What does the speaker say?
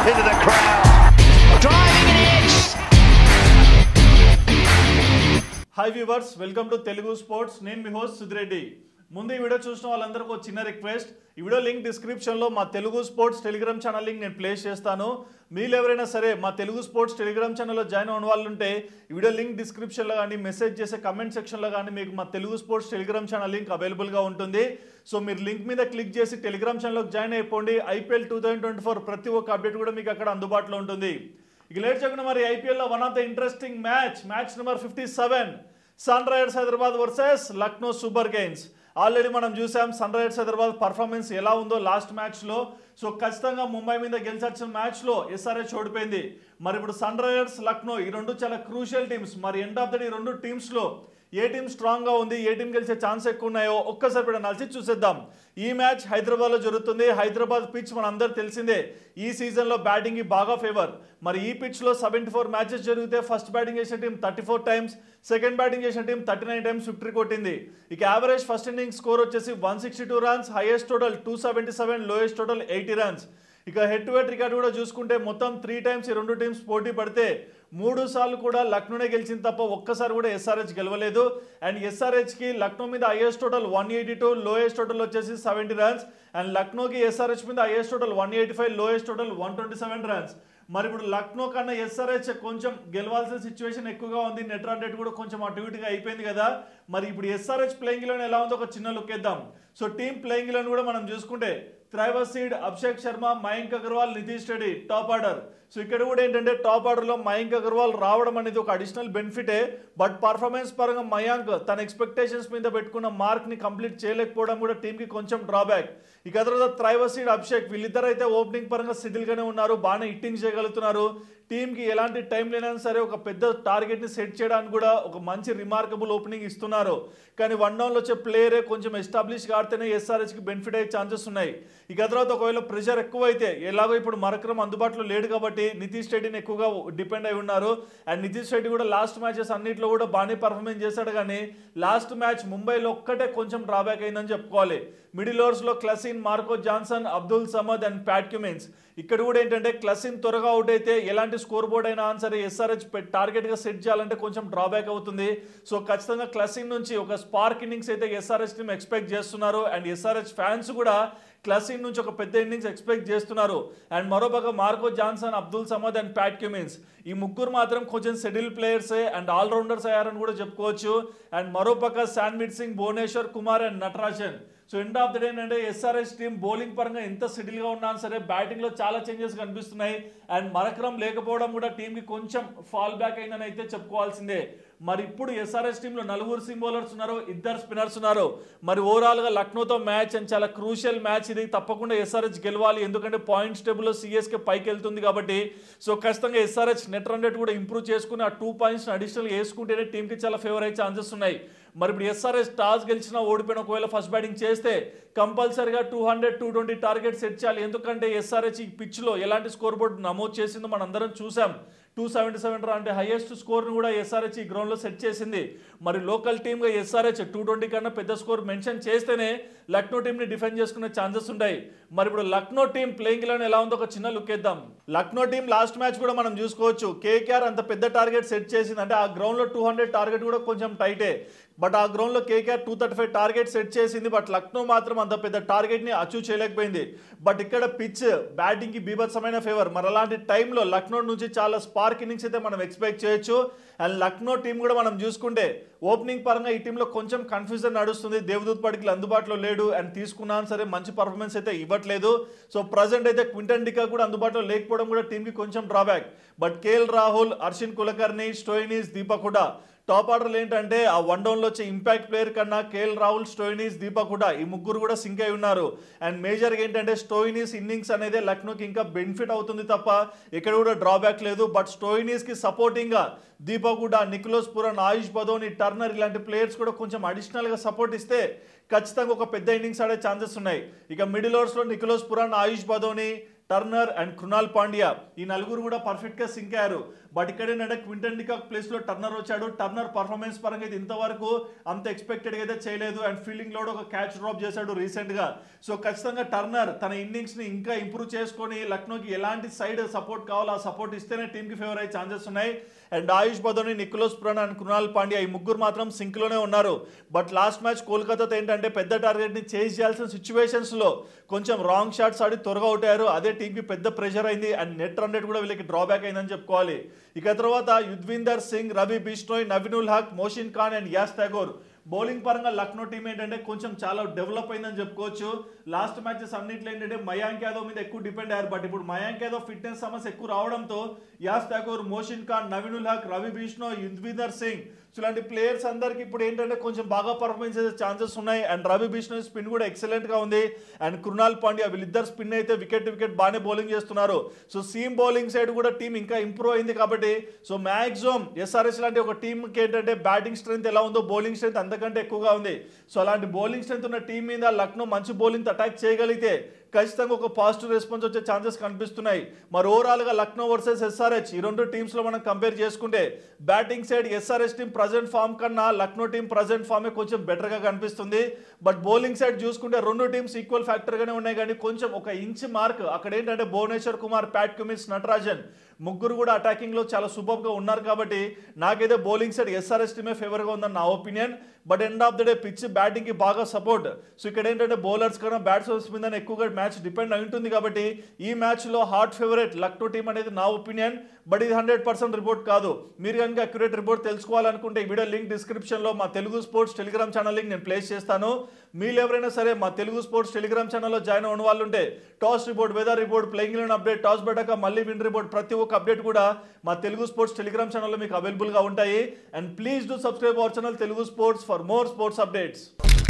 into the crowd. Driving an edge. Hi viewers welcome to Telugu sports నేను మీ host Sudhi Reddy ముందు ఈ వీడియో చూసిన వాళ్ళందరికీ ఒక చిన్న రిక్వెస్ట్ ఈ వీడియో లింక్ డిస్క్రిప్షన్లో మా Telugu sports Telegram channel link నేను ప్లేస్ చేస్తాను మీరు ఎవరైనా సరే మా తెలుగు స్పోర్ట్స్ టెలిగ్రామ్ ఛానల్లో జాయిన్ అవ్వని వాళ్ళు ఉంటే ఈ వీడియో లింక్ డిస్క్రిప్షన్లో కానీ మెసేజ్ చేసే కమెంట్ సెక్షన్లో కానీ మీకు మా Telugu sports Telegram channel link అవైలబుల్గా ఉంటుంది సో మీరు లింక్ మీద క్లిక్ చేసి టెలిగ్రామ్ ఛానల్లోకి జాయిన్ అయిపోండి IPL two thousand twenty four ప్రతి ఒక్క అప్డేట్ కూడా మీకు అక్కడ అందుబాటులో ఉంటుంది ఇక లేట్ చేయకుండా మరి ఐపీఎల్లో one of the interesting match match number fifty seven Sunrisers Hyderabad versus Lucknow super giants already మనం చూసాం సన్ రైజర్స్ హైదరాబాద్ పర్ఫార్మెన్స్ ఎలా ఉందో లాస్ట్ మ్యాచ్లో సో ఖచ్చితంగా ముంబై మీద గెలిచాల్సిన మ్యాచ్లో ఎస్ఆర్హెచ్ ఓడిపోయింది మరి ఇప్పుడు సన్ రైజర్స్ లక్నో ఈ రెండు చాలా క్రూషియల్ టీమ్స్ మరి ఎండ్ ఆఫ్ ద డే ఈ రెండు టీమ్స్లో ఏ టీం స్ట్రాంగ్ గా ఉంది ఏ టీం గెలిచే ఛాన్స్ ఎక్కువ ఉన్నాయో ఒక్కసారి కూడా అనాలిసి చూసేద్దాం ఈ మ్యాచ్ హైదరాబాద్ లో జరుగుతుంది హైదరాబాద్ పిచ్ మన అందరు తెలిసిందే ఈ సీజన్ లో బ్యాటింగ్ కి బాగా ఫేవర్ మరి ఈ పిచ్ లో సెవెంటీ ఫోర్ మ్యాచెస్ జరిగితే ఫస్ట్ బ్యాటింగ్ చేసిన team thirty four times second batting చేసిన team thirty nine times victory కొట్టింది ఇక యావరేజ్ ఫస్ట్ ఇన్నింగ్ స్కోర్ వచ్చేసి one sixty two runs highest total two seventy seven lowest total eighty runs ఇక head to head record కూడా చూసుకుంటే మొత్తం three times ఈ రెండు టీమ్స్ పోటీ పడితే మూడు సార్లు కూడా లక్నోనే గెలిచింది తప్ప ఒక్కసారి కూడా ఎస్ఆర్హెచ్ గెలవలేదు అండ్ ఎస్ఆర్హెచ్ కి లక్నో మీద highest total one eighty two lowest total వచ్చేసి సెవెంటీ రన్స్ అండ్ లక్నోకి ఎస్ఆర్హెచ్ మీద highest total one eighty five lowest total one twenty seven runs మరి ఇప్పుడు లక్నో కన్నా ఎస్ఆర్హెచ్ కొంచెం గెలవాల్సిన సిచ్యువేషన్ ఎక్కువగా ఉంది నెట్ రన్ రేట్ కూడా కొంచెం అటు ఇటుగా అయిపోయింది కదా మరి ఇప్పుడు ఎస్ఆర్హెచ్ ప్లేయింగ్ లో ఎలా ఉందో ఒక చిన్న లుక్ ఇద్దాం సో టీమ్ ప్లేయింగ్ లో కూడా మనం చూసుకుంటే Travis Head Abhishek Sharma Mayank Agarwal Nitish Reddy top order so ఇక్కడ కూడా ఏంటంటే టాప్ ఆర్డర్లో మయాంక్ అగర్వాల్ రావడం అనేది ఒక అడిషనల్ బెనిఫిటే బట్ పర్ఫార్మెన్స్ పరంగా మయాంక్ తన ఎక్స్పెక్టేషన్స్ మీద పెట్టుకున్న మార్క్ ని కంప్లీట్ చేయలేకపోవడం కూడా టీమ్ కి కొంచెం డ్రాబ్యాక్ ఇక తర్వాత త్రైవర్ సీడ్ అభిషేక్ వీళ్ళిద్దరు అయితే ఓపెనింగ్ పరంగా సెటిల్ గానే ఉన్నారు బాగానే హిట్టింగ్ చేయగలుగుతున్నారు టీమ్ కి ఎలాంటి టైం లేనైనా సరే ఒక పెద్ద టార్గెట్ ని సెట్ చేయడానికి కూడా ఒక మంచి రిమార్కబుల్ ఓపెనింగ్ ఇస్తున్నారు కానీ వన్ డౌన్ లో వచ్చే ప్లేయరే కొంచెం ఎస్టాబ్లిష్ ఆడితేనే ఎస్ఆర్హెచ్ కి బెనిఫిట్ అయ్యే ఛాన్సెస్ ఉన్నాయి ఇక తర్వాత ఒకవేళ ప్రెషర్ ఎక్కువ అయితే ఎలాగో ఇప్పుడు మరక్రమ్ అందుబాటులో లేడు కాబట్టి నితీష్ రెడ్డిని ఎక్కువగా డిపెండ్ అయి ఉన్నారు అండ్ నితీష్ రెడ్డి కూడా లాస్ట్ మ్యాచెస్ అన్నింటిలో కూడా బాగానే పర్ఫార్మెన్స్ చేశాడు కానీ లాస్ట్ మ్యాచ్ ముంబైలో ఒక్కటే కొంచెం డ్రాబ్యాక్ అయిందని చెప్పుకోవాలి మిడిల్ ఓవర్స్ లో Klaasen Marco Jansen Abdul Samad and Pat Cummins ఇక్కడ కూడా ఏంటంటే క్లసిన్ త్వరగా అవుట్ అయితే ఎలాంటి స్కోర్ బోర్డ్ అయినా సరే ఎస్ఆర్హెచ్ టార్గెట్ గా సెట్ చేయాలంటే కొంచెం డ్రాబ్యాక్ అవుతుంది సో ఖచ్చితంగా క్లసిన్ నుంచి ఒక స్పార్క్ ఇన్నింగ్స్ అయితే ఎస్ఆర్హెచ్ టీమ్ ఎక్స్పెక్ట్ చేస్తున్నారు అండ్ ఎస్ఆర్హెచ్ ఫ్యాన్స్ కూడా క్లసిన్ నుంచి ఒక పెద్ద ఇన్నింగ్స్ ఎక్స్పెక్ట్ చేస్తున్నారు అండ్ మరోపక్క Marco Jansen Abdul Samad and Pat Cummins ఈ ముగ్గురు మాత్రం కొంచెం సెటిల్ ప్లేయర్సే అండ్ ఆల్రౌండర్స్ అయ్యారని కూడా చెప్పుకోవచ్చు అండ్ మరోపక్క శాన్మిట్ Singh Bhuvneshwar Kumar and Natarajan so end of the day ఏంటంటే ఎస్ఆర్ఎస్ టీం బౌలింగ్ పరంగా ఎంత సెటిల్ గా ఉన్నా సరే బ్యాటింగ్ లో చాలా చేంజెస్ కనిపిస్తున్నాయి అండ్ మరక్రమ్ లేకపోవడం కూడా టీం కి కొంచెం ఫాల్ బ్యాక్ అయిందని అయితే చెప్పుకోవాల్సిందే మరి ఇప్పుడు ఎస్ఆర్ఎస్ టీంలో నలుగురు సిమ్ బౌలర్స్ ఉన్నారు ఇద్దరు స్పిన్నర్స్ ఉన్నారు మరి ఓవరాల్ గా లక్నోతో మ్యాచ్ అండ్ చాలా క్రూషియల్ మ్యాచ్ ఇది తప్పకుండా ఎస్ఆర్హెచ్ గెలవాలి ఎందుకంటే పాయింట్స్ టేబుల్ లో సిఎస్కే పైకి వెళ్తుంది కాబట్టి సో ఖచ్చితంగా ఎస్ఆర్హెచ్ నెట్ రన్ రేట్ కూడా ఇంప్రూవ్ చేసుకుని ఆ టూ పాయింట్స్ అడిషనల్ వేసుకుంటేనే టీం కి చాలా ఫేవర్ అయ్యే ఛాన్సెస్ ఉన్నాయి మరి ఇప్పుడు ఎస్ఆర్ఎస్ టాస్ గెలిచినా ఓడిపోయిన ఒకవేళ ఫస్ట్ బ్యాటింగ్ చేస్తే కంపల్సరీగా two hundred two twenty target set చేయాలి ఎందుకంటే ఎస్ఆర్హెచ్ ఈ పిచ్లో ఎలాంటి స్కోర్ బోర్డు నమోదు చేసిందో మనందరం చూసాం టూ సెవెంటీ సెవెన్ రా అంటే హైయెస్ట్ స్కోర్ను కూడా ఎస్ఆర్హెచ్ ఈ గ్రౌండ్లో సెట్ చేసింది మరి లోకల్ టీమ్గా ఎస్ఆర్హెచ్ టూ ట్వంటీ కన్నా పెద్ద స్కోర్ మెన్షన్ చేస్తేనే లక్నో టీంని డిఫెండ్ చేసుకునే ఛాన్సెస్ ఉంటాయి మరి ఇప్పుడు లక్నో టీం ప్లేయింగ్ లో ఎలా ఉందో ఒక చిన్న లుక్ ఇద్దాం లక్నో టీం లాస్ట్ మ్యాచ్ కూడా మనం చూసుకోవచ్చు కేకేఆర్ అంత పెద్ద టార్గెట్ సెట్ చేసింది అంటే ఆ గ్రౌండ్లో టూ హండ్రెడ్ టార్గెట్ కూడా కొంచెం టైటే బట్ ఆ గ్రౌండ్లో KKR two thirty five target set చేసింది బట్ లక్నో మాత్రం అంత పెద్ద టార్గెట్ని అచీవ్ చేయలేకపోయింది బట్ ఇక్కడ పిచ్ బ్యాటింగ్కి బీభత్సమైన ఫేవర్ మరి అలాంటి టైంలో లక్నో నుంచి చాలా స్పార్క్ ఇన్నింగ్స్ అయితే మనం ఎక్స్పెక్ట్ చేయొచ్చు అండ్ లక్నో టీం కూడా మనం చూసుకుంటే ఓపెనింగ్ పరంగా ఈ టీంలో కొంచెం కన్ఫ్యూజన్ నడుస్తుంది దేవదూత్ పడికి అందుబాటులో లేడు అండ్ తీసుకున్నాను సరే మంచి పర్ఫార్మెన్స్ అయితే ఇవ్వట్లేదు సో ప్రజెంట్ అయితే క్వింటన్ డికా కూడా అందుబాటులో లేకపోవడం కూడా టీంకి కొంచెం drawback but KL Rahul Arshin Kulkarni Stoinis Deepak కూడా టాప్ ఆర్డర్లు ఏంటంటే ఆ వన్ డౌన్లో వచ్చే ఇంపాక్ట్ ప్లేయర్ కన్నా కేఎల్ రాహుల్ స్టోయినీస్ దీపక్ కూడా ఈ ముగ్గురు కూడా సింక్ అయి ఉన్నారు అండ్ మేజర్గా ఏంటంటే స్టోయినీస్ ఇన్నింగ్స్ అనేది లక్నోకి ఇంకా బెనిఫిట్ అవుతుంది తప్ప ఇక్కడ కూడా డ్రాబ్యాక్ లేదు బట్ స్టోయినీస్కి సపోర్టింగ్గా దీపక్ కూడా Nicholas Pooran Ayush Badoni Turner ఇలాంటి ప్లేయర్స్ కూడా కొంచెం అడిషనల్గా సపోర్ట్ ఇస్తే ఖచ్చితంగా ఒక పెద్ద ఇన్నింగ్స్ ఆడే ఛాన్సెస్ ఉన్నాయి ఇక మిడిల్ ఓవర్స్లో Nicholas Pooran Ayush Badoni Turner and Krunal Pandya ఈ నలుగురు కూడా పర్ఫెక్ట్ గా సింక్ అయ్యారు బట్ ఇక్కడ ఏంటంటే క్వింటన్ డికాక్ ప్లేస్ లో టర్నర్ వచ్చాడు టర్నర్ పర్ఫార్మెన్స్ పరంగా అయితే ఇంతవరకు అంత ఎక్స్పెక్టెడ్ అయితే చేయలేదు అండ్ ఫీల్డింగ్ లో కూడా ఒక క్యాచ్ డ్రాప్ చేశాడు రీసెంట్ గా సో ఖచ్చితంగా టర్నర్ తన ఇన్నింగ్స్ ని ఇంకా ఇంప్రూవ్ చేసుకొని లక్నోకి ఎలాంటి సైడ్ సపోర్ట్ కావాలో ఆ సపోర్ట్ ఇస్తేనే టీమ్ కి ఫేవర్ అయ్యే ఛాన్సెస్ ఉన్నాయి and Ayush Badoni Nicholas Pooran and Krunal Pandya ఈ ముగ్గురు మాత్రం సింక్ లోనే ఉన్నారు బట్ లాస్ట్ మ్యాచ్ కోల్కతాతో ఏంటంటే పెద్ద టార్గెట్ ని చేజ్ చేయాల్సిన సిచ్యువేషన్స్ లో కొంచెం రాంగ్ షాట్స్ ఆడి త్వరగా అవుట్ అయ్యారు అదే టీమ్ కి పెద్ద ప్రెషర్ అయింది అండ్ నెట్ రన్ రేట్ కూడా వీళ్ళకి డ్రాబ్యాక్ అయిందని చెప్పుకోవాలి ఇక తర్వాత యుద్విందర్ సింగ్ రవి బిష్నోయ్ నవీనుల్ హక్ మోషిన్ ఖాన్ అండ్ యాస్ ఠాగూర్ బౌలింగ్ పరంగా లక్నో టీం ఏంటంటే కొంచెం చాలా డెవలప్ అయిందని చెప్పుకోవచ్చు లాస్ట్ మ్యాచెస్ అన్నింటిలో ఏంటంటే మయాంక్ యాదవ్ మీద ఎక్కువ డిపెండ్ అయ్యారు బట్ ఇప్పుడు మయాంక్ యాదవ్ ఫిట్నెస్ సమస్య ఎక్కువ రావడంతో యాస్ ఠాకూర్ మోషిన్ ఖాన్ నవీనుల్ హక్ రవి బిష్ణో యుద్విందర్ సింగ్ సో ఇలాంటి ప్లేయర్స్ అందరికి ఇప్పుడు ఏంటంటే కొంచెం బాగా పర్ఫార్మెన్స్ చేసే ఛాన్సెస్ ఉన్నాయి అండ్ రవి బిష్ణో స్పిన్ కూడా ఎక్సలెంట్ గా ఉంది అండ్ కృణాల్ పాండ్యా వీళ్ళిద్దరు స్పిన్ అయితే వికెట్ వికెట్ బాగానే బౌలింగ్ చేస్తున్నారు సో సీమ్ బౌలింగ్ సైడ్ కూడా టీం ఇంకా ఇంప్రూవ్ అయింది కాబట్టి సో మ్యాక్సిమం ఎస్ఆర్ఎస్ లాంటి ఒక టీంకి ఏంటంటే బ్యాటింగ్ స్ట్రెంత్ ఎలా ఉందో బౌలింగ్ స్ట్రెంత్ అంతకంటే ఎక్కువగా ఉంది సో అలాంటి బౌలింగ్ స్ట్రెంత్ ఉన్న టీం మీద లక్నో మంచి బౌలింగ్ అటాక్ చేయగలిగితే ఖచ్చితంగా ఒక పాజిటివ్ రెస్పాన్స్ వచ్చే ఛాన్సెస్ కనిపిస్తున్నాయి మరి ఓవరాల్ గా లక్నో వర్సెస్ ఎస్ఆర్హెచ్ ఈ రెండు టీమ్స్ లో మనం కంపేర్ చేసుకుంటే batting side SRH team present form కన్నా లక్నో టీం ప్రజెంట్ ఫామే కొంచెం బెటర్ గా కనిపిస్తుంది బట్ బౌలింగ్ సైడ్ చూసుకుంటే రెండు టీమ్స్ ఈక్వల్ ఫ్యాక్టర్ గానే ఉన్నాయి కానీ కొంచెం ఒక ఇంచ్ మార్క్ అక్కడ ఏంటంటే భువనేశ్వర్ కుమార్ ప్యాట్ కుమిన్స్ నటరాజన్ ముగ్గురు కూడా అటాకింగ్ లో చాలా సూపర్ గా ఉన్నారు కాబట్టి నాకైతే బౌలింగ్ సైడ్ ఎస్ఆర్ఎస్ టీమే ఫేవర్ గా ఉందని నా opinion but end of the day pitch batting కి బాగా సపోర్ట్ సో ఇక్కడ ఏంటంటే బౌలర్స్ కన్నా బ్యాట్స్మెన్స్ మీద ఎక్కువగా మ్యాచ్ డిపెండ్ అయి ఉంటుంది కాబట్టి ఈ మ్యాచ్ లో హాట్ ఫేవరెట్ లక్నో టీం అనేది నా ఒపీనియన్ బట్ ఇది హండ్రెడ్ పర్సెంట్ రిపోర్ట్ కాదు మీరు కనుక అక్యురేట్ రిపోర్ట్ తెలుసుకోవాలనుకుంటే ఈ వీడియో లింక్ డిస్క్రిప్షన్ లో మా Telugu sports Telegram channel link నేను ప్లేస్ చేస్తాను మీరు ఎవరైనా సరే మా తెలుగు స్పోర్ట్స్ టెలిగ్రామ్ ఛానల్లో జాయిన్ అవ్వని వాళ్ళు ఉంటే toss report weather report playing line update toss పెట్టాక మళ్ళీ విన్ రిపోర్ట్ ప్రతి ఒక్క అప్డేట్ కూడా మా తెలుగు స్పోర్ట్స్ టెలిగ్రామ్ ఛానల్లో మీకు అవైలబుల్గా ఉంటాయి and please do subscribe our channel Telugu sports for more sports updates